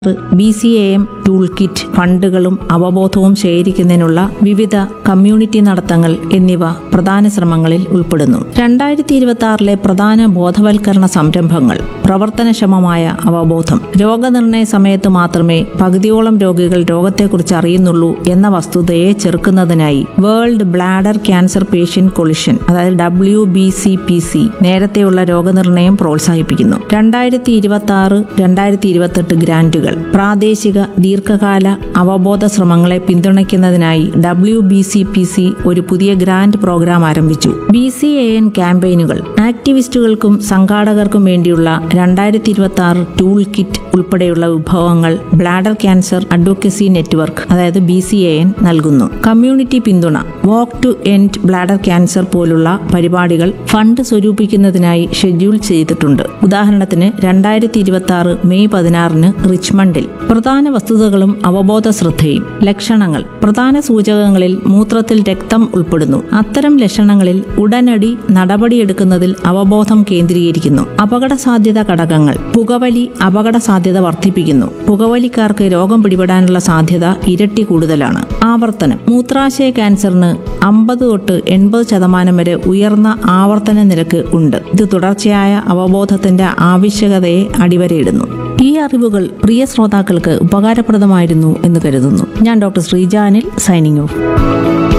B C A M tool kit ഫണ്ടുകളും അവബോധവും ശേഖരിക്കുന്നതിനുള്ള വിവിധ കമ്മ്യൂണിറ്റി നടത്തങ്ങൾ എന്നിവ പ്രധാന ശ്രമങ്ങളിൽ ഉൾപ്പെടുന്നു രണ്ടായിരത്തി ഇരുപത്തി ആറിലെ പ്രധാന ബോധവൽക്കരണ സംരംഭങ്ങൾ പ്രവർത്തനക്ഷമമായ അവബോധം രോഗനിർണയ സമയത്ത് മാത്രമേ പകുതിയോളം രോഗികൾ രോഗത്തെക്കുറിച്ച് അറിയുന്നുള്ളൂ എന്ന വസ്തുതയെ ചെറുക്കുന്നതിനായി world bladder cancer patient coalition അതായത് W B C P C നേരത്തെയുള്ള രോഗനിർണയം പ്രോത്സാഹിപ്പിക്കുന്നു രണ്ടായിരത്തി ഇരുപത്തി ആറ് രണ്ടായിരത്തി ഇരുപത്തെട്ട് ഗ്രാന്റുകൾ പ്രാദേശിക ദീർഘകാല അവബോധ ശ്രമങ്ങളെ പിന്തുണയ്ക്കുന്നതിനായി W B C P C ഒരു പുതിയ ഗ്രാന്റ് പ്രോഗ്രാം ആരംഭിച്ചു ബി സി എ എൻ ക്യാമ്പയിനുകൾ ആക്ടിവിസ്റ്റുകൾക്കും സംഘാടകർക്കും വേണ്ടിയുള്ള രണ്ടായിരത്തി ഇരുപത്തി ആറ് ടൂൾ കിറ്റ് ഉൾപ്പെടെയുള്ള വിഭവങ്ങൾ ബ്ലാഡർ ക്യാൻസർ അഡ്വക്കസി നെറ്റ്വർക്ക് അതായത് ബി സി എ എൻ നൽകുന്നു കമ്മ്യൂണിറ്റി പിന്തുണ walk to end bladder cancer പോലുള്ള പരിപാടികൾ ഫണ്ട് സ്വരൂപിക്കുന്നതിനായി ഷെഡ്യൂൾ ചെയ്തിട്ടുണ്ട് ഉദാഹരണത്തിന് രണ്ടായിരത്തി ഇരുപത്തി ആറ് മെയ് പതിനാറിന് റിച്ച്മണ്ടിൽ പ്രധാന വസ്തുതകളും അവബോധ ശ്രദ്ധയും ലക്ഷണങ്ങൾ പ്രധാന സൂചകങ്ങളിൽ മൂത്രത്തിൽ രക്തം ഉൾപ്പെടുന്നു അത്തരം ലക്ഷണങ്ങളിൽ ഉടനടി നടപടിയെടുക്കുന്നതിൽ അവബോധം കേന്ദ്രീകരിക്കുന്നു അപകട സാധ്യത ഘടകങ്ങൾ പുകവലി അപകട സാധ്യത വർദ്ധിപ്പിക്കുന്നു പുകവലിക്കാർക്ക് രോഗം പിടിപെടാനുള്ള സാധ്യത ഇരട്ടി കൂടുതലാണ് ആവർത്തനം മൂത്രാശയ ക്യാൻസറിന് അമ്പത് തൊട്ട് എൺപത് ശതമാനം വരെ ഉയർന്ന ആവർത്തന നിരക്ക് ഉണ്ട് ഇത് തുടർച്ചയായ അവബോധത്തിന്റെ ആവശ്യകതയെ അടിവരയിടുന്നു ഈ അറിവുകൾ പ്രിയ ശ്രോതാക്കൾക്ക് ഉപകാരപ്രദമായിരുന്നു എന്ന് കരുതുന്നു ഞാൻ ഡോക്ടർ ശ്രീജാനിൽ സൈനിങ് ഓഫ്